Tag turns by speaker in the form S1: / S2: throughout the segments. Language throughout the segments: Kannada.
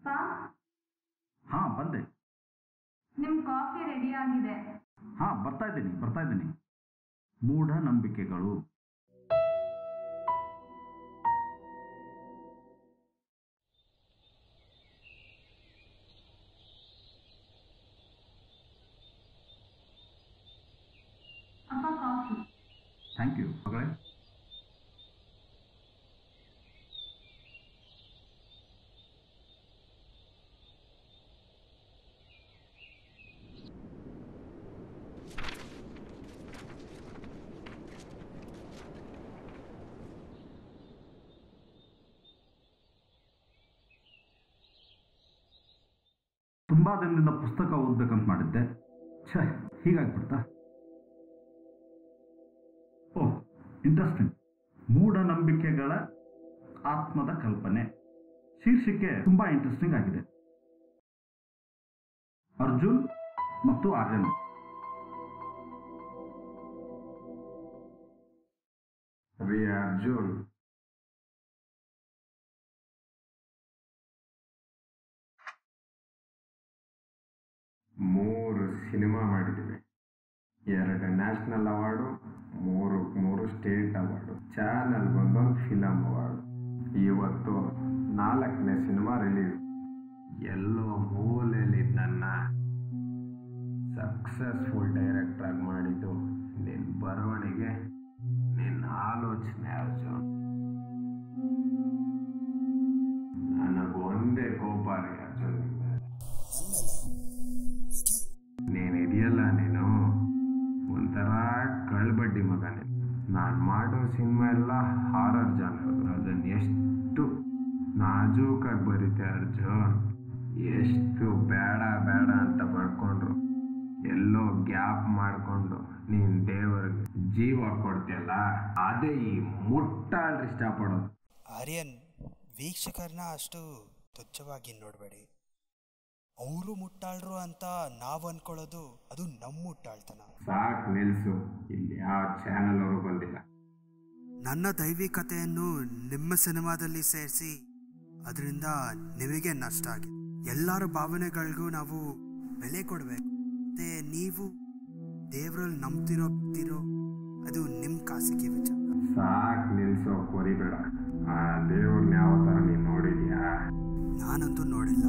S1: ಪಾ
S2: ಹಾಂ ಬಂದೆ
S1: ನಿಮ್ ಕಾಫಿ ರೆಡಿ ಆಗಿದೆ
S2: ಹಾಂ ಬರ್ತಾ ಇದ್ದೀನಿ ಬರ್ತಾ ಇದ್ದೀನಿ ಮೂಢನಂಬಿಕೆಗಳು
S1: ಅಪ್ಪ ಕಾಫಿ
S2: ಥ್ಯಾಂಕ್ ಯು ಮಗಳೇ ತುಂಬ ದಿನದಿಂದ ಪುಸ್ತಕ ಓದ್ಬೇಕಂತ ಮಾಡಿದ್ದೆ ಛೇ ಹೀಗಾಗ್ಬಿಡ್ತಾ ಓಹ್ ಇಂಟ್ರೆಸ್ಟಿಂಗ್ ಮೂಢನಂಬಿಕೆಗಳ ಆತ್ಮದ ಕಲ್ಪನೆ ಶೀರ್ಷಿಕೆ ತುಂಬ ಇಂಟ್ರೆಸ್ಟಿಂಗ್ ಆಗಿದೆ ಅರ್ಜುನ್ ಮತ್ತು ಆರ್ಯನ್
S3: ರೀ ಅರ್ಜುನ್ ಮೂರು ಸಿನಿಮಾ ಮಾಡಿದ್ದೀವಿ ಎರಡು ನ್ಯಾಷನಲ್ ಅವಾರ್ಡು ಮೂರು ಮೂರು ಸ್ಟೇಟ್ ಅವಾರ್ಡು ಚಾನಲ್ ಒಂದೊಂದು ಫಿಲಮ್ ಅವಾರ್ಡು ಇವತ್ತು ನಾಲ್ಕನೇ ಸಿನಿಮಾ ರಿಲೀಸ್ ಎಲ್ಲೋ ಮೂಲೆಯಲ್ಲಿ ನನ್ನ ಸಕ್ಸಸ್ಫುಲ್ ಡೈರೆಕ್ಟರ್ ಆಗಿ ಮಾಡಿದ್ದು ನಿನ್ನ ಬರವಣಿಗೆ ನಿನ್ನ ಆಲೋಚನೆ ಅರ್ಜುನ್ ನನಗೊಂದೇ ಕೋಪ ರೀ ಅರ್ಜುನ್ ನಿನ್ ಮೇಲೆ. ನೀನ್ ಇದೆಯಲ್ಲ ನೀನು ಒಂಥರ ಕಳ್ಬಡ್ಡಿ ಮಗ ನೀನು ನಾನು ಮಾಡೋ ಸಿನಿಮಾ ಎಲ್ಲ ಹಾರರ್ ಜಾನರ್ ಅದನ್ನ ಎಷ್ಟು ನಾಜೂಕಾಗಿ ಬರೀತೆ ಅರ್ಜುನ್ ಎಷ್ಟು ಬೇಡ ಬೇಡ ಅಂತ ಬರ್ಕೊಂಡ್ರು ಎಲ್ಲೋ ಗ್ಯಾಪ್ ಮಾಡಿಕೊಂಡು ನೀನ್ ದೇವರಿಗೆ ಜೀವ ಕೊಡ್ತೀಯಲ್ಲ ಅದೇ ಈ ಮುಟ್ಟಾಳ್ರಿ ಇಷ್ಟಪಡೋದು
S4: ಆರ್ಯನ್ ವೀಕ್ಷಕರನ್ನ ಅಷ್ಟು ತುಚ್ಛವಾಗಿ ನೋಡಬೇಡಿ ಅವರು ಮುಟ್ಟಾಳ್ರು ಅಂತ ನಾವು ಅನ್ಕೊಳ್ಳೋದು ಅದು ನಮ್ಮ ಮುಟ್ಟಾಳ್ತನ
S3: ಸಾಕ್ ನಿಲ್ಸು ಇಲ್ಲಿ ಯಾವ ಚಾನಲ್ ಅವರು ಬಂದಿಲ್ಲ
S4: ನನ್ನ ದೈವಿಕತೆಯನ್ನು ನಿಮ್ಮ ಸಿನಿಮಾದಲ್ಲಿ ಸೇರಿಸಿ ಅದರಿಂದ ನಿಮಗೆ ನಷ್ಟ ಆಗಿದೆ ಎಲ್ಲರ ಭಾವನೆಗಳಿಗೂ ನಾವು ಬೆಲೆ ಕೊಡಬೇಕು ಮತ್ತೆ ನೀವು ದೇವರಲ್ಲಿ ನಂಬ್ತಿರೋ ಬಿಡ್ತಿರೋ ಅದು ನಿಮ್ಮ ಖಾಸಗಿ ವಿಚಾರ
S3: ಸಾಕ್ ನಿಲ್ಸೋ ಕೊರಿಬೇಡ ಆ ದೇವ್ರನ್ನ ಯಾವ ಥರ ನೀನು ನೋಡಿದ್ಯಾ
S4: ನಾನಂತೂ ನೋಡಿಲ್ಲ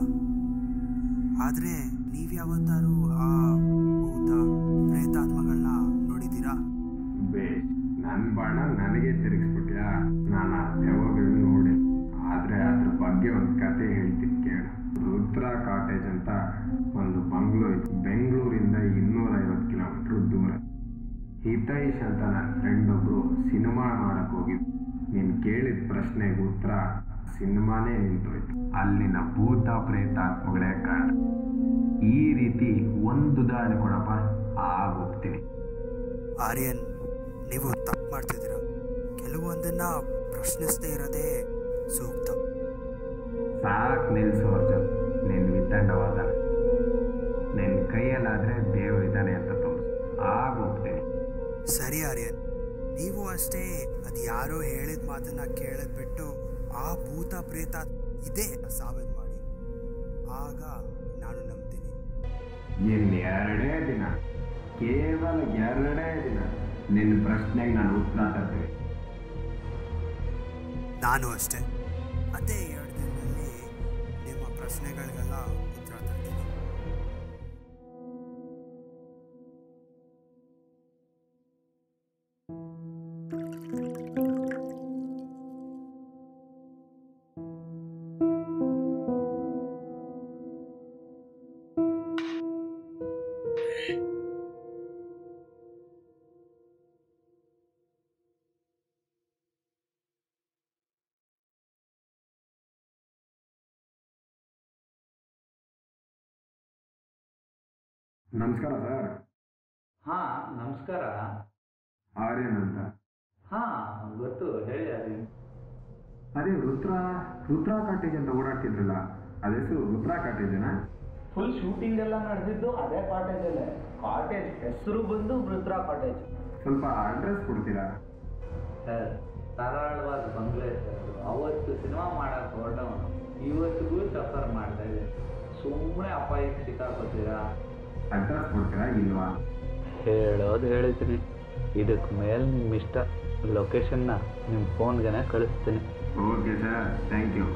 S4: ಆದರೆ ನೀವು ಯಾವತ್ತಾರು ಆ ಭೂತ ಪ್ರೇತಾತ್ಮಗಳನ್ನ ನೋಡಿದ್ದೀರಾ
S3: ಬೇಸ್ ನನ್ನ ಬಾಣ ನನಗೆ ತಿರುಗಿಸ್ಬಿಟ್ಯಾ ನಾನು ಆ ದೆವ್ವಗಳನ್ನ ನೋಡಿ ಆದರೆ ಅದ್ರ ಬಗ್ಗೆ ಒಂದು ಕತೆ ಹೇಳ್ತೀನಿ ಕೇಳು ರುದ್ರ ಕಾಟೇಜ್ ಅಂತ ಒಂದು ಬಂಗ್ಲೋ ಇತ್ತು ಬೆಂಗಳೂರಿಂದ ಇನ್ನೂರೈವತ್ತು ಕಿಲೋಮೀಟ್ರ್ ದೂರ ಹಿತೈಷ್ ಅಂತ ನನ್ನ ಫ್ರೆಂಡ್ ಒಬ್ರು ಸಿನಿಮಾ ಮಾಡಕ್ ಹೋಗಿದ್ದು ನೀನು ಕೇಳಿದ ಪ್ರಶ್ನೆಗೆ ಉತ್ತರ ಸಿನಿಮಾನೇ ನಿಂತೋಯ್ತು ಅಲ್ಲಿನ ಭೂತ ಪ್ರೇತಾತ್ಮಗಳೇ ಕಾರಣ ಈ ರೀತಿ ಒಂದು ಉದಾಹರಣೆ ಕೊಡಪ್ಪ ಆಗೋಗ್ತೀನಿ
S4: ಆರ್ಯನ್ ನೀವು ತಪ್ಪು ಮಾಡ್ತಿದ್ದೀರ ಕೆಲವೊಂದನ್ನ ಪ್ರಶ್ನಿಸದೇ ಇರೋದೇ ಸೂಕ್ತ
S3: ಸಾಕ್ ನಿಲ್ಸು ಅರ್ಜುನ್ ನಿನ್ ವಿತಂಡವಾದ ನಿನ್ನ ಕೈಯಲ್ಲಾದ್ರೆ ದೇವ್ರು ಇದ್ದಾನೆ ಅಂತ ತೋರಿಸು ಆಗ ಹೋಗ್ತೀನಿ
S4: ಸರಿ ಆರ್ಯನ್ ನೀವು ಅಷ್ಟೇ ಅದು ಯಾರೋ ಹೇಳಿದ ಮಾತನ್ನ ಕೇಳದ್ ಬಿಟ್ಟು ಆ ಭೂತ ಪ್ರೇತ ಇದೆ ಸಾಬೀತು ಮಾಡಿ ಆಗ ನಾನು ನಂಬ್ತೀನಿ
S3: ಇನ್ ಎರಡೇ ದಿನ ಕೇವಲ ಎರಡೇ ದಿನ ನಿನ್ನ ಪ್ರಶ್ನೆಗೆ ನಾನು ಉತ್ತರ ತರ್ತೀನಿ
S4: ನಾನು ಅಷ್ಟೇ ಅದೇ ಎರಡು ದಿನದಲ್ಲಿ ನಿಮ್ಮ ಪ್ರಶ್ನೆಗಳಿಗೆಲ್ಲ ಉತ್ತರ ತರ್ತೀನಿ
S3: ನಮಸ್ಕಾರ ಸರ್
S5: ಹಾ ನಮಸ್ಕಾರ
S3: ಆರ್ಯನ್ ಅಂತ
S5: ಹಾ ಗೊತ್ತು ಹೇಳಿ ಅದೇನು
S3: ಅದೇ ರುದ್ರ ರುದ್ರಾ ಕಾಟೇಜ್ ಅಂತ ಓಡಾಡ್ತಿದ್ರಲ್ಲ ಅದ ಹೆಸರು ರುದ್ರಾ ಕಾಟೇಜನಾ
S5: ಫುಲ್ ಶೂಟಿಂಗ್ ಎಲ್ಲ ನಡೆದಿದ್ದು ಅದೇ ಕಾಟೇಜಲ್ಲೇ ಕಾಟೇಜ್ ಹೆಸರು ಬಂದು ವೃದ್ರಾ ಕಾಟೇಜ್
S3: ಸ್ವಲ್ಪ ಅಡ್ರೆಸ್ ಕೊಡ್ತೀರಾ
S5: ಸರ್ ಸರಳವಾದ ಬಂಗ್ಲೆ ಸರ್ ಅದು. ಅವತ್ತು ಸಿನಿಮಾ ಮಾಡಕ್ಕೆ ಹೊರಟವನು ಇವತ್ತಿಗೂ ಸಫರ್ ಮಾಡ್ತಾ ಇದೆ ಸುಮ್ಮನೆ ಅಪಾಯಕ್ಕೆ ಸಿಕ್ಕಾಕೋತೀರಾ
S3: ಅಡ್ರೆಸ್ ಕೊಡ್ತೀರಾ ಇಲ್ವಾ
S5: ಹೇಳೋದು ಹೇಳಿದ್ದೀನಿ ಇದಕ್ಕೆ ಮೇಲೆ ನಿಮ್ಮ ಇಷ್ಟ ಲೊಕೇಶನ್ನ ನಿಮ್ಮ ಫೋನ್ಗೆ ಕಳಿಸ್ತೀನಿ
S3: okay sir thank you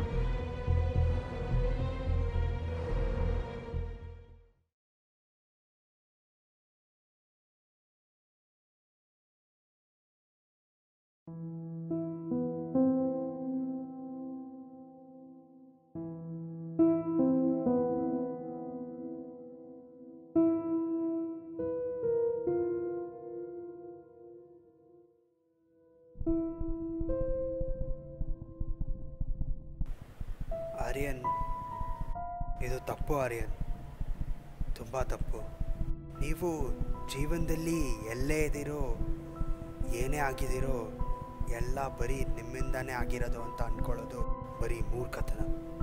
S4: Aryan ಇದು ತಪ್ಪು ಆರ್ಯನ್ ತುಂಬ ತಪ್ಪು ನೀವು ಜೀವನದಲ್ಲಿ ಎಲ್ಲೇ ಇದ್ದೀರೋ ಏನೇ ಆಗಿದ್ದೀರೋ ಎಲ್ಲ ಬರೀ ನಿಮ್ಮಿಂದಾನೇ ಆಗಿರೋದು ಅಂತ ಅಂದ್ಕೊಳ್ಳೋದು ಬರೀ ಮೂರ್ಖತನ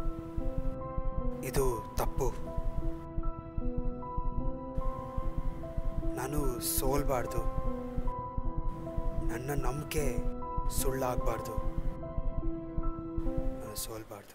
S4: ಇದು ತಪ್ಪು ನಾನು ಸೋಲ್ಬಾರ್ದು ನನ್ನ ನಂಬಿಕೆ ಸುಳ್ಳಾಗಬಾರ್ದು ನಾನು ಸೋಲ್ಬಾರ್ದು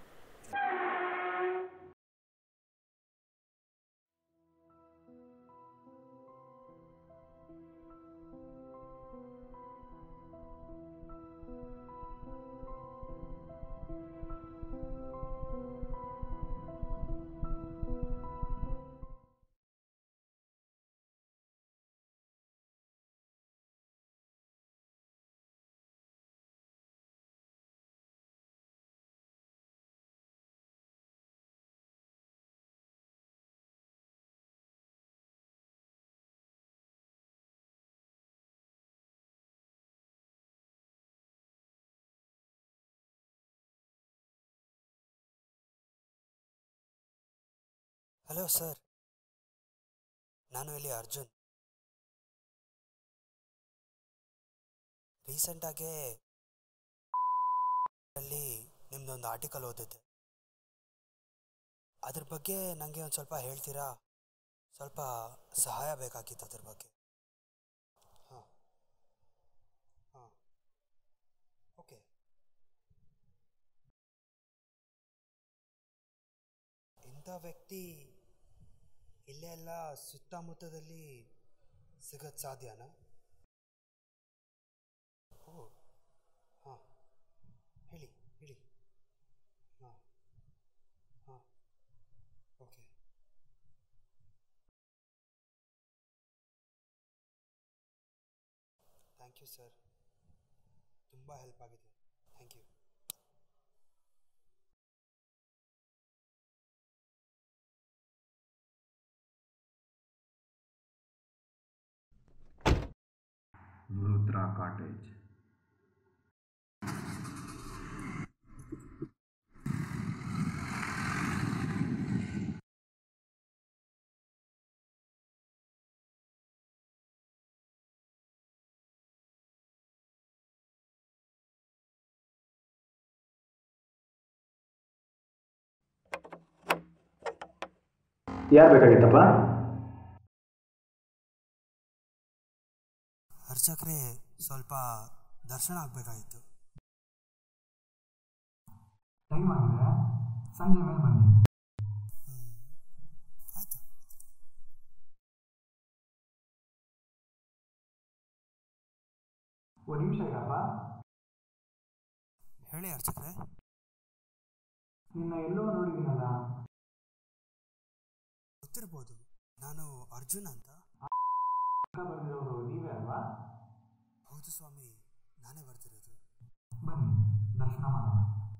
S4: ಹಲೋ ಸರ್ ನಾನು ಇಲ್ಲಿ ಅರ್ಜುನ್ ರೀಸೆಂಟಾಗೆ ಅಲ್ಲಿ ನಿಮ್ದೊಂದು ಆರ್ಟಿಕಲ್ ಓದಿದ್ದೆ ಅದ್ರ ಬಗ್ಗೆ ನನಗೆ ಒಂದು ಸ್ವಲ್ಪ ಹೇಳ್ತೀರಾ ಸ್ವಲ್ಪ ಸಹಾಯ ಬೇಕಾಗಿತ್ತು ಅದ್ರ ಬಗ್ಗೆ ಹಾಂ ಹಾಂ ಓಕೆ ಇಂಥ ವ್ಯಕ್ತಿ ಇಲ್ಲೇ ಎಲ್ಲ ಸುತ್ತಮುತ್ತದಲ್ಲಿ ಸಿಗೋದು ಸಾಧ್ಯನಾ ಓ ಹಾಂ ಹೇಳಿ ಹೇಳಿ ಹಾಂ ಹಾಂ ಓಕೆ ಥ್ಯಾಂಕ್ ಯು ಸರ್ ತುಂಬ ಹೆಲ್ಪ್ ಆಗಿದೆ ಥ್ಯಾಂಕ್ ಯು
S2: ವೃದ್ರಾ ಕಾಟೇಜ್
S5: ಯಾರು ಬೇಕಾಗಿತ್ತಪ್ಪ
S4: ಅರ್ಚಕ್ರೆ ಸ್ವಲ್ಪ ದರ್ಶನ ಆಗಬೇಕಾಗಿತ್ತು
S6: ಟೈಮ್ ಆಗಿದೆ ಸಂಜೆ ಮೇಲೆ ಬನ್ನಿ
S4: ಆಯಿತು
S6: ಒಂದು ನಿಮಿಷ ಇರಪ್ಪ
S4: ಹೇಳಿ ಅರ್ಚಕ್ರೆ
S6: ನಿನ್ನ ಎಲ್ಲೋ ನೋಡಿದ್ದೀನಲ್ಲ
S4: ಗೊತ್ತಿರ್ಬೋದು ನಾನು ಅರ್ಜುನ್ ಅಂತ
S6: ಅಕ್ಕ ಬಂದಿರೋರು ನೀವೇ ಅಲ್ವಾ
S4: ಹೌದು ಸ್ವಾಮಿ ನಾನೇ ಬರ್ತಿರೋದು
S6: ಬನ್ನಿ ದರ್ಶನ ಮಾಡೋಣ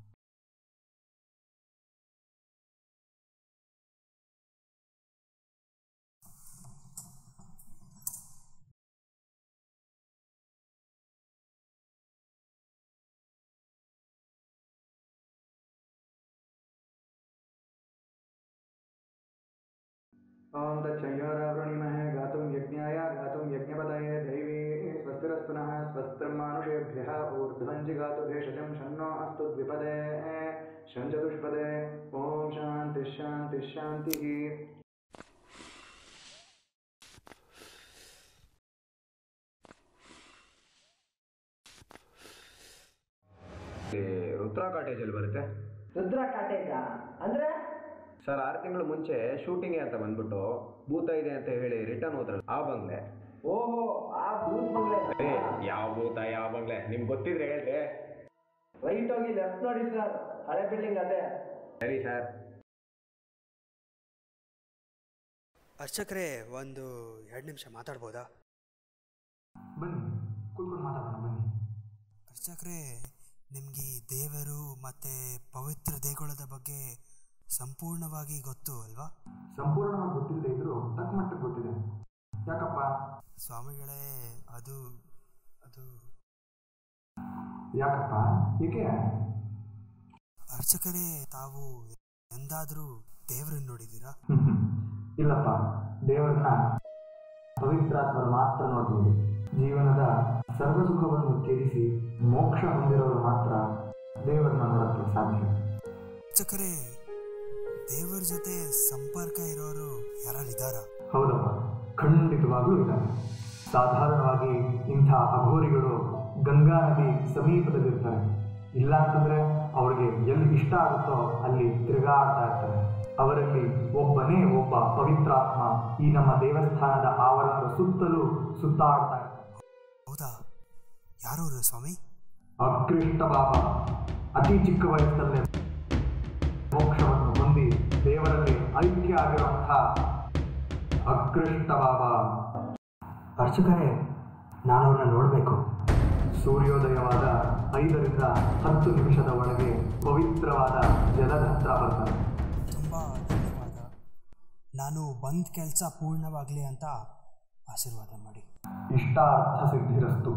S7: ॐ तच्छयोरावृणीमहे गातुं यज्ञाय गातुं यज्ञपतये दैवी स्वस्तिरस्तु नः स्वस्त्रं मानुषेभ्यः ऊर्ध्वञ्जिगातु भेषजं शन्नो अस्तु द्विपदे शञ्चतुष्पदे ॐ शान्तिः शान्तिः शान्तिः
S3: ರುದ್ರಾ ಕಾಟೇಜಲ್ಲಿ ಬರುತ್ತೆ
S8: ರುದ್ರ ಕಾಟೇಜ ಅಂದ್ರೆ
S3: ಸರ್ ಆರು ತಿಂಗಳು ಮುಂಚೆ ಶೂಟಿಂಗ್ಗೆ ಅಂತ ಬಂದ್ಬಿಟ್ಟು ಭೂತ ಇದೆ ಅಂತ ಹೇಳಿ ರಿಟರ್ನ್ ಹೋದ್ರಲ್ಲ ಆ ಬಂಗ್ಲೆ
S8: ಓಹೋ ಆ ಭೂತ್ ಬಂಗ್ಲೆ
S3: ಏ, ಯಾವ ಭೂತ ಯಾವ ಬಂಗ್ಲೆ ನಿಮ್ಗೆ ಗೊತ್ತಿದ್ರೆ ಹೇಳ್ರಿ
S8: ರೈಟ್ ಹೋಗಿ ಲೆಫ್ಟ್ ನೋಡಿ ಸರ್ ಹಳೆ ಬಿಲ್ಡಿಂಗ್ ಅದೇ
S3: ಸರಿ ಸರ್
S4: ಅರ್ಚಕರೇ ಒಂದು ಎರಡು ನಿಮಿಷ ಮಾತಾಡ್ಬೋದಾ
S6: ಬನ್ನಿ ಕೂತ್ಕೊಂಡು ಮಾತಾಡೋಣ ಬನ್ನಿ
S4: ಅರ್ಚಕರೇ ನಿಮಗೆ ಈ ದೇವರು ಮತ್ತು ಪವಿತ್ರ ದೇಗುಲದ ಬಗ್ಗೆ ಸಂಪೂರ್ಣವಾಗಿ ಗೊತ್ತು ಅಲ್ವಾ
S6: ಸಂಪೂರ್ಣವಾಗಿ ಗೊತ್ತಿಲ್ಲದೆ ಇದ್ರೂ ತಕ್ಕ ಮಟ್ಟಕ್ಕೆ ಗೊತ್ತಿದೆ ಯಾಕಪ್ಪ
S4: ಸ್ವಾಮಿಗಳೇ ಅದು ಅದು
S6: ಯಾಕಪ್ಪ ಏಕೆ
S4: ಅರ್ಚಕರೇ ತಾವು ಎಂದಾದರೂ ದೇವರನ್ನು ನೋಡಿದ್ದೀರಾ
S6: ಇಲ್ಲಪ್ಪ ದೇವರನ್ನ ಪವಿತ್ರಾತ್ಮರು ಮಾತ್ರ ನೋಡ್ಬೋದು ಜೀವನದ ಸರ್ವ ಸುಖವನ್ನು ತ್ಯಜಿಸಿ ಮೋಕ್ಷ ಹೊಂದಿರೋರು ಮಾತ್ರ ದೇವರನ್ನ ನೋಡಕ್ಕೆ ಸಾಧ್ಯ
S4: ಅರ್ಚಕರೇ ದೇವರ ಜೊತೆ ಸಂಪರ್ಕ ಇರೋರು ಯಾರಿದ್ದಾರಾ
S6: ಹೌದಪ್ಪ ಖಂಡಿತವಾಗ್ಲೂ ಇದ್ದಾರೆ ಸಾಧಾರಣವಾಗಿ ಇಂಥ ಅಘೋರಿಗಳು ಗಂಗಾ ನದಿ ಸಮೀಪದಲ್ಲಿರ್ತಾರೆ ಇಲ್ಲ ಅಂತಂದ್ರೆ ಅವ್ರಿಗೆ ಎಲ್ಲಿ ಇಷ್ಟ ಆಗುತ್ತೋ ಅಲ್ಲಿ ತಿರುಗಾಡ್ತಾ ಇರ್ತಾರೆ ಅವರಲ್ಲಿ ಒಬ್ಬನೇ ಒಬ್ಬ ಪವಿತ್ರಾತ್ಮ ಈ ನಮ್ಮ ದೇವಸ್ಥಾನದ ಆವರಣದ ಸುತ್ತಲೂ ಸುತ್ತಾಡ್ತಾ ಇರ್ತಾರೆ
S4: ಹೌದಾ ಯಾರು ಅವ್ರು ಸ್ವಾಮಿ
S6: ಅಕೃಷ್ಟ ಬಾಬಾ ಅತಿ ಚಿಕ್ಕ ವಯಸ್ಸಲ್ಲೇ ಮೋಕ್ಷವನ್ನು ಹೊಂದಿ ದೇವರಲ್ಲಿ ಐಕ್ಯ ಆಗಿರುವಂಥ ಅಕೃಷ್ಟ ಬಾಬಾ
S7: ಅರ್ಚಕರೇ ನಾನು ಅವ್ರನ್ನ ನೋಡಬೇಕು
S6: ಸೂರ್ಯೋದಯವಾದ ಐದರಿಂದ ಹತ್ತು ನಿಮಿಷದ ಒಳಗೆ ಪವಿತ್ರವಾದ ಜಲದ ಹತ್ರ ಬರ್ತಾರೆ
S4: ತುಂಬ ಧನ್ಯವಾದ ನಾನು ಬಂದ ಕೆಲಸ ಪೂರ್ಣವಾಗಲಿ ಅಂತ ಆಶೀರ್ವಾದ ಮಾಡಿ
S6: ಇಷ್ಟಾರ್ಥ ಸಿದ್ಧಿರಸ್ತು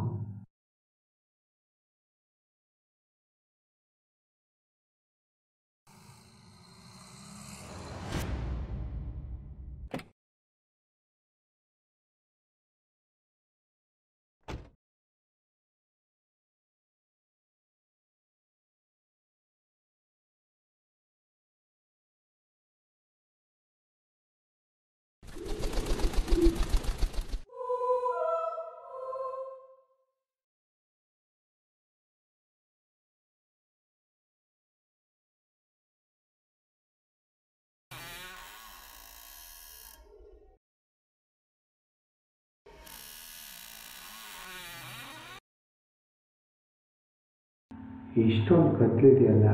S3: ಇಷ್ಟೊಂದು ಕತ್ಲಿದೆಯಲ್ಲ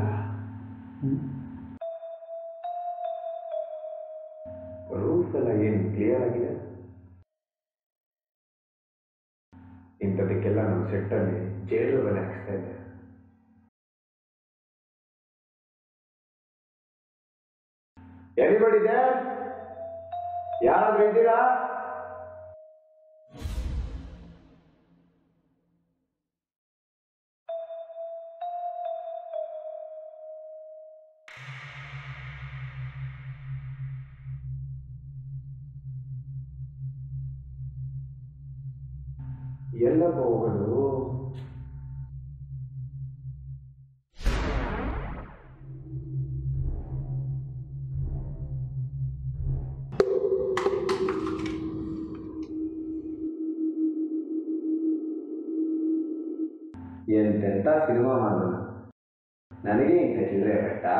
S3: ರೂಫ್ ಎಲ್ಲ ಏನು ಕ್ಲಿಯರ್ ಆಗಿದೆ ಇಂಥದಕ್ಕೆಲ್ಲ ನಮ್ಮ ಸೆಟ್ಟಲ್ಲಿ ಜೇಲು ಬೆಲೆ ಹಾಕ್ಸ್ತಾ ಇದೆ ಎನಿಬಡಿ ದೇರ್ ಯಾರಾದ್ರೂ ಇದ್ದೀರಾ ಎಲ್ಲಪ್ಪ ಹೋಗೋದು ಎಂತೆಂಥ ಸಿನಿಮಾ ಮಾಡೋಣ ನನಗೆ ಇಂಥ ಚಿಲ್ಲರೆ ಬೇಕಾ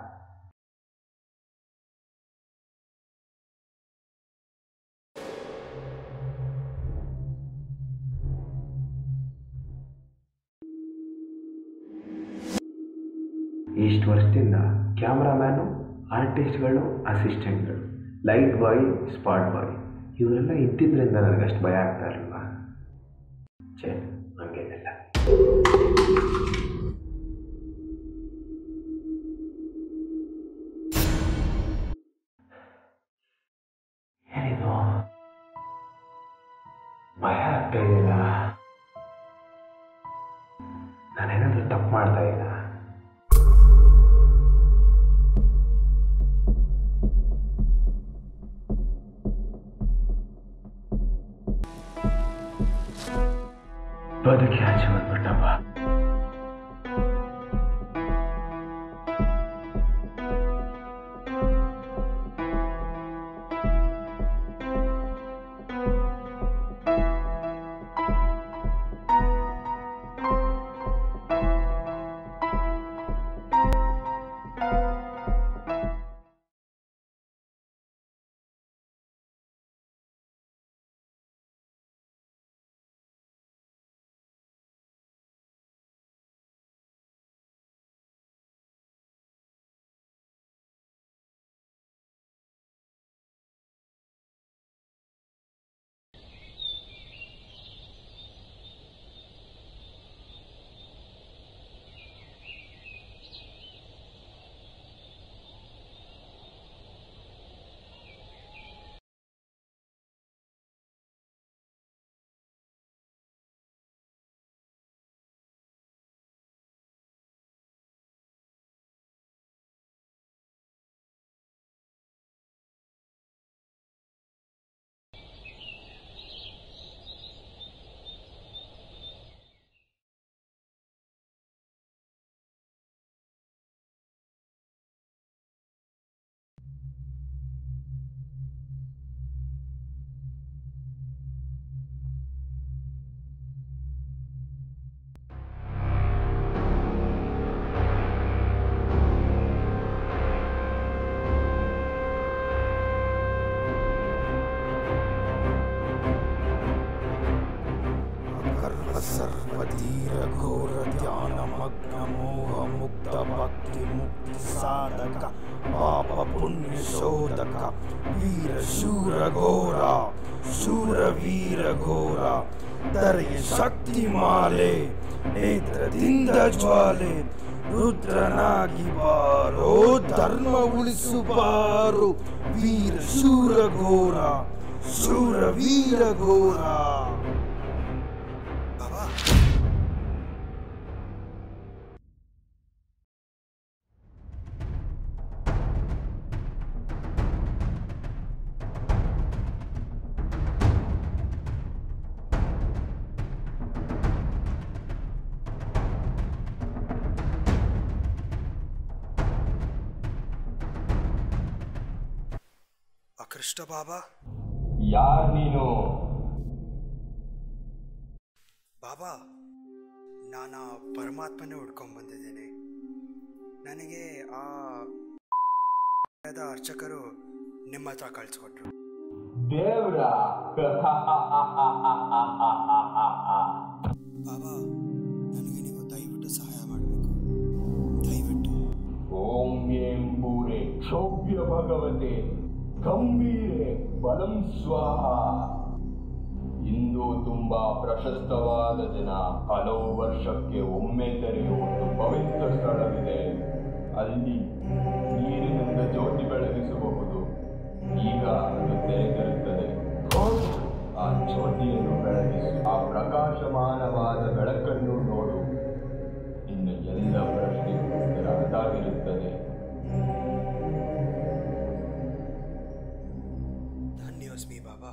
S3: ಇಷ್ಟು ವರ್ಷದಿಂದ ಕ್ಯಾಮ್ರಾಮ್ಯಾನು ಆರ್ಟಿಸ್ಟ್ಗಳು ಅಸಿಸ್ಟೆಂಟ್ಗಳು ಲೈಟ್ ಬಾಯ್ ಸ್ಪಾಟ್ ಬಾಯ್ ಇವರೆಲ್ಲ ಇದ್ದಿದ್ದರಿಂದ ನನಗೆ ಅಷ್ಟು ಭಯ ಆಗ್ತಾ ಇರಲಿಲ್ಲ ಛೇ ಹಂಗೇನಿಲ್ಲ ಏನಿದು ಭಯ ಆಗ್ತಾ ಇದೆಯಲ್ಲ ನಾನೇನಾದ್ರೂ ತಪ್ಪು ಮಾಡ್ತಾ ಇಲ್ಲ ಬದುಕಿ ಆಚೆ ಬಂದ್ಬಿಟ್ಟಪ್ಪ
S9: ಸರ್ವಧೀರ ಘೋರ ಧ್ಯಾನ ಮಗ್ನ ಮೋಹ ಮುಕ್ತ ಭಕ್ತಿ ಮುಕ್ತಿ ಸಾಧಕ ಪಾಪ ಪುಣ್ಯ ಶೋಧಕ ವೀರ ಶೂರ ಘೋರ ಶೂರ ವೀರ ಘೋರ ಧರೆಯ ಶಕ್ತಿ ಮಾಲೆ ನೇತ್ರದಿಂದ ಜ್ವಾಲೆ ರುದ್ರನಾಗಿ ಬಾರೋ ಧರ್ಮ ಉಳಿಸು ಬಾರೋ ವೀರ ಶೂರ ಘೋರ ಶೂರ ವೀರ ಘೋರ
S4: ಬಾಬಾ ಅಕೃಷ್ಟ ಬಾಬಾ
S9: ಯಾರ್ ನೀನು
S4: ಬಾಬಾ ನಾನು ಆ ಪರಮಾತ್ಮನೇ ಹುಡ್ಕೊಂಡ್ ಬಂದಿದ್ದೇನೆ ನನಗೆ ಆ ದ ಅರ್ಚಕರು ನಿಮ್ಮ ಹತ್ರ ಕಳಿಸ್ಕೊಟ್ರು
S9: ದೇವ್ರ
S4: ಬಾಬಾ ನನಗೆ ನೀವು ದಯವಿಟ್ಟು ಸಹಾಯ ಮಾಡಬೇಕು ದಯವಿಟ್ಟು
S9: ಓಂ ಎಂಬೂರೆ ಶೌಭ್ಯ ಭಗವತೆ ಗಂಭೀರೆ ಬಲಂ ಸ್ವಾಹ ಇಂದು ತುಂಬಾ ಪ್ರಶಸ್ತವಾದ ದಿನ ಹಲವು ವರ್ಷಕ್ಕೆ ಒಮ್ಮೆ ತೆರೆಯುವ ಒಂದು ಪವಿತ್ರ ಸ್ಥಳವಿದೆ ಅಲ್ಲಿ ನೀರಿನಿಂದ ಜ್ಯೋತಿ ಬೆಳಗಿಸಬಹುದು ಈಗ ಅದು ತೆರೆದಿರುತ್ತದೆ ಹೋಗು, ಆ ಜ್ಯೋತಿಯನ್ನು ಬೆಳಗಿಸು ಆ ಪ್ರಕಾಶಮಾನವಾದ ಬೆಳಕನ್ನು ನೋಡು ಇನ್ನು ಎಲ್ಲ ಪ್ರಶ್ನೆಗೂ ಉತ್ತರ ಅದಾಗಿರುತ್ತದೆ
S4: ಧನ್ಯೋಸ್ಮಿ ಬಾಬಾ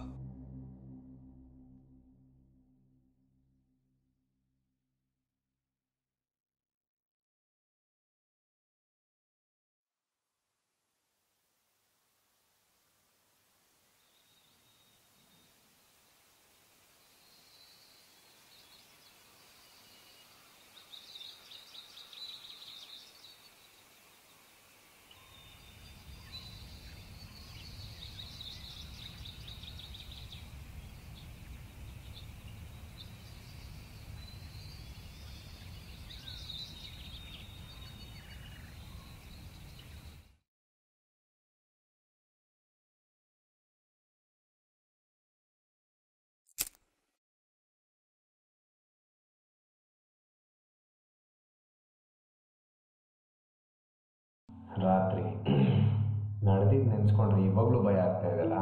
S3: ರಾತ್ರಿ ನಡೆದಿದ್ದು ನೆನೆಸ್ಕೊಂಡ್ರೆ ಇವಾಗಲೂ ಭಯ ಆಗ್ತಾ ಇದೆಯಲ್ಲ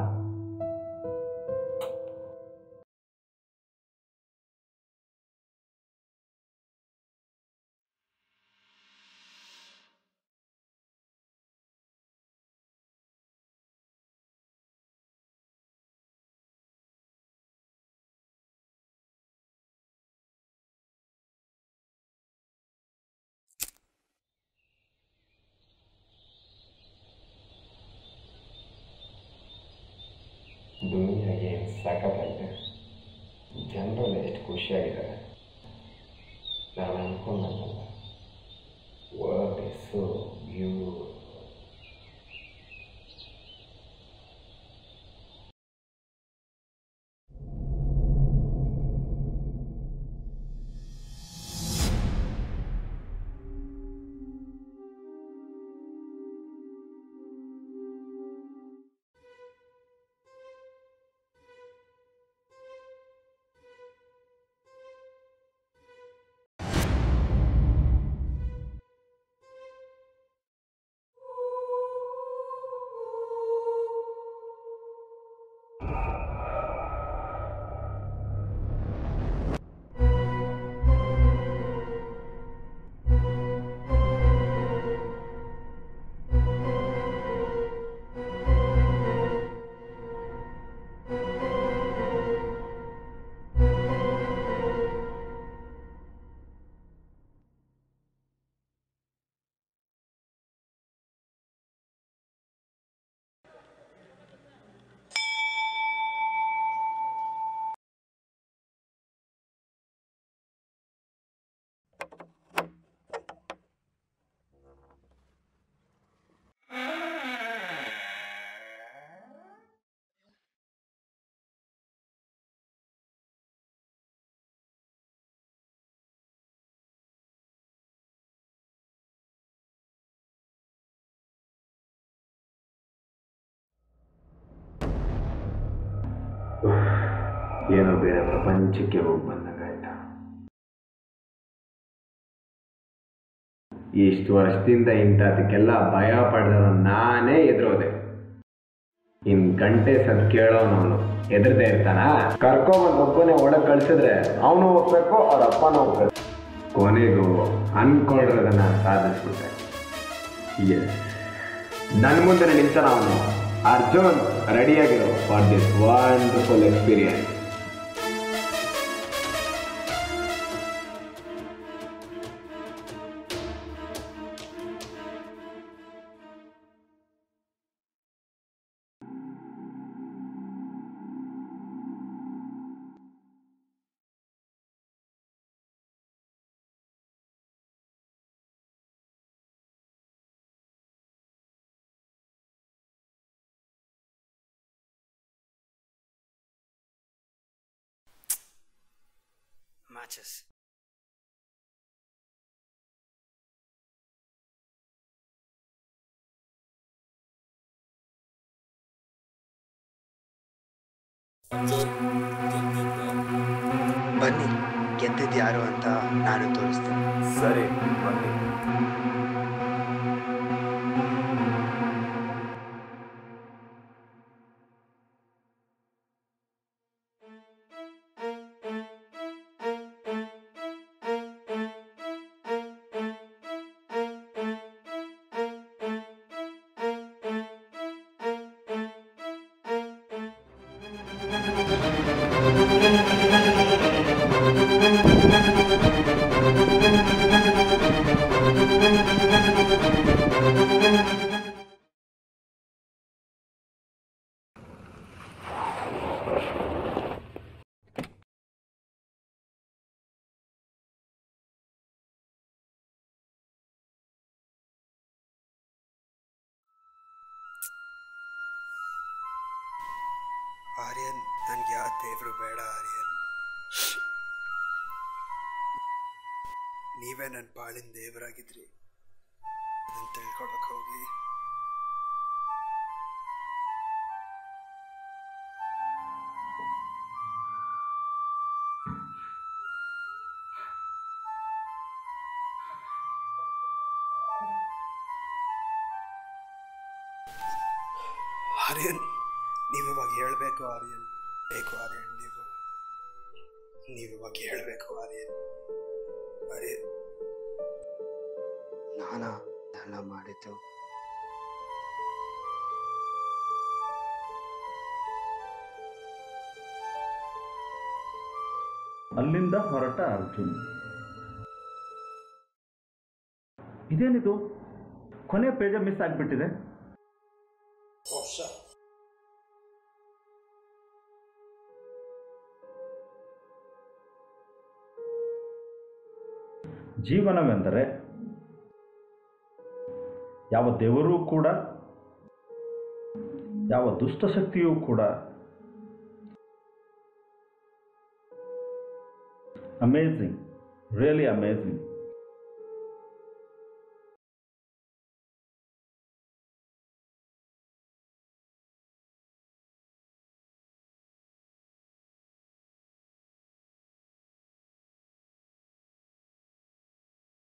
S3: ದುನಿಯಾಗೆ ಸಾಕಾಗಿದೆ ಜನರಲ್ಲಿ ಎಷ್ಟು ಖುಷಿಯಾಗಿದ್ದಾರೆ ನಾನು ಅನ್ಕೊಂಡಂತಲ್ಲ ವರ್ಲ್ಡ್ ಇಸ್ ಸೊ ಬ್ಯೂಟಿಫುಲ್ ಏನೋ ಬೇರೆ ಪ್ರಪಂಚಕ್ಕೆ ಹೋಗಿ ಬಂದಂಗಾಯ್ತು ಇಷ್ಟು ವರ್ಷದಿಂದ ಇಂಥದಕ್ಕೆಲ್ಲ ಭಯ ಪಡೆದವ ನಾನೇ ಎದುರೋದೆ ಇನ್ ಗಂಟೆ ಸದ್ ಕೇಳೋನವನು ಎದುರದೇ ಇರ್ತಾನ ಕರ್ಕೊಂಬಂದು ಒಬ್ಬನೇ ಒಳಗೆ ಕಳ್ಸಿದ್ರೆ ಅವನು ಹೋಗ್ಬೇಕು ಅವ್ರ ಅಪ್ಪನೂ ಹೋಗ್ಬೇಕು ಕೊನೆಗೂ ಅನ್ಕೊಂಡಿರೋದನ್ನ ಸಾಧಿಸ್ಬಿಟ್ಟೆ ಎಸ್ ನನ್ನ ಮುಂದೆ ನಿಲ್ತಾನ ಅವನು ಅರ್ಜುನ್ ರೆಡಿಯಾಗಿರೋ for this wonderful experience
S4: matches ಬನ್ನಿ ಗೆದ್ದಿದ್ದು ಯಾರು ಅಂತ ನಾನು ತೋರಿಸ್ತೇನೆ
S6: ಸರಿ ಬನ್ನಿ
S4: ಆರ್ಯನ್ ನನಗೆ ಯಾವ ದೇವರು ಬೇಡ ಆರ್ಯನ್ ನೀವೇ ನನ್ನ ಬಾಳಿನ ದೇವರಾಗಿದ್ರಿ ನಾನು ತಿಳ್ಕೊಳಕ್ ಹೋಗಿ ಆರ್ಯನ್ ನೀವು ಇವಾಗ ಹೇಳಬೇಕು ಆರ್ಯನ್ ಬೇಕು ಆರ್ಯನ್ ನೀವು ನೀವು ಇವಾಗ ಹೇಳಬೇಕು ಆರ್ಯನ್ ಆರ್ಯನ್ ನಾನಾ ಎಲ್ಲ ಮಾಡಿದ್ದು
S2: ಅಲ್ಲಿಂದ ಹೊರಟ ಅರ್ಜುನ್ ಇದೇನಿದು ಕೊನೆ ಪೇಜ ಮಿಸ್ ಆಗಿಬಿಟ್ಟಿದೆ ಜೀವನವೆಂದರೆ ಯಾವ ದೇವರೂ ಕೂಡ ಯಾವ ದುಷ್ಟಶಕ್ತಿಯೂ ಕೂಡ ಅಮೇಝಿಂಗ್ ರಿಯಲಿ ಅಮೇಝಿಂಗ್